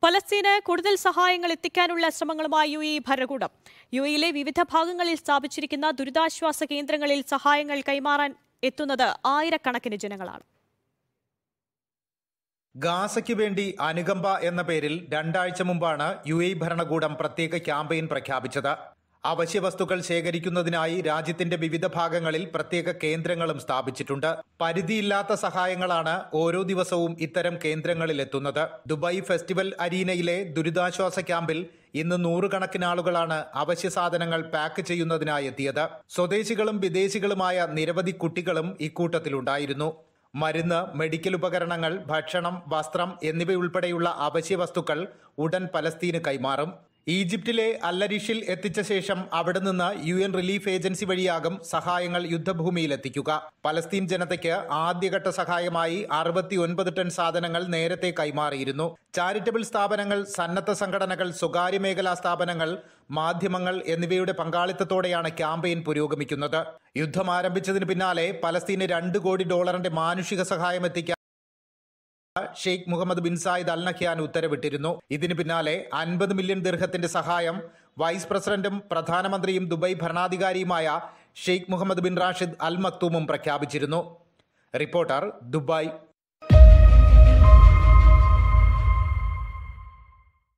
പലസ്തീന് കൂടുതൽ സഹായങ്ങൾ എത്തിക്കാനുള്ള ശ്രമങ്ങളുമായി യു എ ഭരണകൂടം യു എയിലെ വിവിധ ഭാഗങ്ങളിൽ സ്ഥാപിച്ചിരിക്കുന്ന ദുരിതാശ്വാസ കേന്ദ്രങ്ങളിൽ സഹായങ്ങൾ കൈമാറാൻ എത്തുന്നത് ആയിരക്കണക്കിന് ജനങ്ങളാണ് ഗാസയ്ക്ക് വേണ്ടി അനുകമ്പ എന്ന പേരിൽ രണ്ടാഴ്ച മുമ്പാണ് യു എ ഭരണകൂടം പ്രത്യേക ക്യാമ്പയിൻ പ്രഖ്യാപിച്ചത് അവശ്യ വസ്തുക്കൾ ശേഖരിക്കുന്നതിനായി രാജ്യത്തിന്റെ വിവിധ ഭാഗങ്ങളിൽ പ്രത്യേക കേന്ദ്രങ്ങളും സ്ഥാപിച്ചിട്ടുണ്ട് പരിധിയില്ലാത്ത സഹായങ്ങളാണ് ഓരോ ദിവസവും ഇത്തരം കേന്ദ്രങ്ങളിൽ എത്തുന്നത് ദുബായ് ഫെസ്റ്റിവൽ അരീനയിലെ ദുരിതാശ്വാസ ക്യാമ്പിൽ ഇന്ന് നൂറുകണക്കിന് ആളുകളാണ് അവശ്യ സാധനങ്ങൾ പാക്ക് ചെയ്യുന്നതിനായി എത്തിയത് സ്വദേശികളും വിദേശികളുമായ നിരവധി കുട്ടികളും ഇക്കൂട്ടത്തിലുണ്ടായിരുന്നു മരുന്ന് മെഡിക്കൽ ഉപകരണങ്ങൾ ഭക്ഷണം വസ്ത്രം എന്നിവയുൾപ്പെടെയുള്ള അവശ്യ വസ്തുക്കൾ ഉടൻ പലസ്തീന് കൈമാറും ഈജിപ്തിലെ അല്ലരിഷിൽ എത്തിച്ച ശേഷം അവിടെ നിന്ന് യു എൻ റിലീഫ് ഏജൻസി വഴിയാകും സഹായങ്ങൾ യുദ്ധഭൂമിയിൽ എത്തിക്കുക പലസ്തീൻ ജനതയ്ക്ക് ആദ്യഘട്ട സഹായമായി അറുപത്തിയൊൻപത് ടൺ സാധനങ്ങൾ നേരത്തെ കൈമാറിയിരുന്നു ചാരിറ്റബിൾ സ്ഥാപനങ്ങൾ സന്നദ്ധ സംഘടനകൾ സ്വകാര്യ മേഖലാ സ്ഥാപനങ്ങൾ മാധ്യമങ്ങൾ എന്നിവയുടെ പങ്കാളിത്തത്തോടെയാണ് ക്യാമ്പയിൻ പുരോഗമിക്കുന്നത് യുദ്ധം ആരംഭിച്ചതിന് പിന്നാലെ പലസ്തീന് രണ്ട് കോടി ഡോളറിന്റെ മാനുഷിക സഹായം എത്തിക്കാൻ Sheikh Mohammed bin Zayed Al നഖ്യാൻ ഉത്തരവിട്ടിരുന്നു ഇതിന് പിന്നാലെ അൻപത് മില്യൺ ദീർഘത്തിന്റെ സഹായം വൈസ് പ്രസിഡന്റും പ്രധാനമന്ത്രിയും ദുബായ് ഭരണാധികാരിയുമായ Sheikh Mohammed bin Rashid Al മക്തൂമും പ്രഖ്യാപിച്ചിരുന്നു റിപ്പോർട്ടർ ദുബായ്